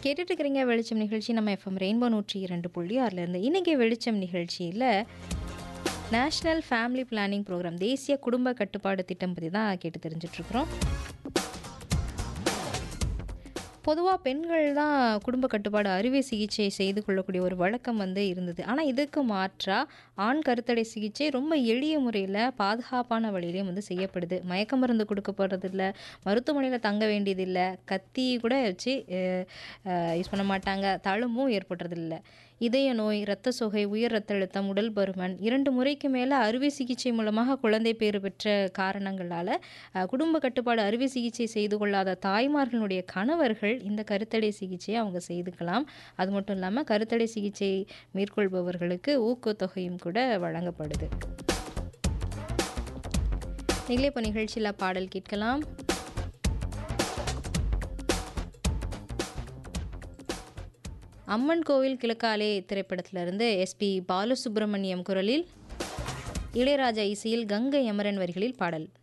கேட்டுட்டு இருக்கிறீங்க வெளிச்சம் நிகழ்ச்சி நம்ம எஃப்எம் ரெயின்போ நூற்றி இரண்டு புள்ளி ஆறுலேருந்து இன்றைக்கி வெளிச்சம் நிகழ்ச்சியில் நேஷ்னல் ஃபேமிலி பிளானிங் ப்ரோக்ராம் தேசிய குடும்ப கட்டுப்பாடு திட்டம் பற்றி தான் கேட்டு தெரிஞ்சிட்ருக்குறோம் பொதுவாக பெண்கள் தான் குடும்ப கட்டுப்பாடு அறுவை சிகிச்சை செய்து கொள்ளக்கூடிய ஒரு வழக்கம் வந்து இருந்தது ஆனால் இதுக்கு மாற்றாக ஆண் கருத்தடை சிகிச்சை ரொம்ப எளிய முறையில் பாதுகாப்பான வழியிலையும் வந்து செய்யப்படுது மயக்க மருந்து கொடுக்கப்படுறதில்ல மருத்துவமனையில் தங்க வேண்டியதில்லை கத்தி கூட வச்சு யூஸ் பண்ண மாட்டாங்க தழும்பும் ஏற்படுறதில்ல இதய நோய் இரத்த சோகை உயர் ரத்த அழுத்தம் உடல் பருமன் இரண்டு முறைக்கு மேலே அறுவை சிகிச்சை மூலமாக குழந்தை பேறு பெற்ற காரணங்களால் குடும்ப கட்டுப்பாடு அறுவை சிகிச்சை செய்து கொள்ளாத தாய்மார்களுடைய கணவர்கள் இந்த கருத்தடை சிகிச்சையை அவங்க செய்துக்கலாம் அது மட்டும் இல்லாமல் கருத்தடை சிகிச்சை மேற்கொள்பவர்களுக்கு ஊக்கத்தொகையும் கூட வழங்கப்படுது நீங்களே இப்போ நிகழ்ச்சியில் பாடல் கேட்கலாம் அம்மன் கோவில் கிழக்காலே திரைப்படத்திலிருந்து எஸ்பி பாலசுப்ரமணியம் குரலில் இளையராஜா இசையில் கங்கை அமரன் வரிகளில் பாடல்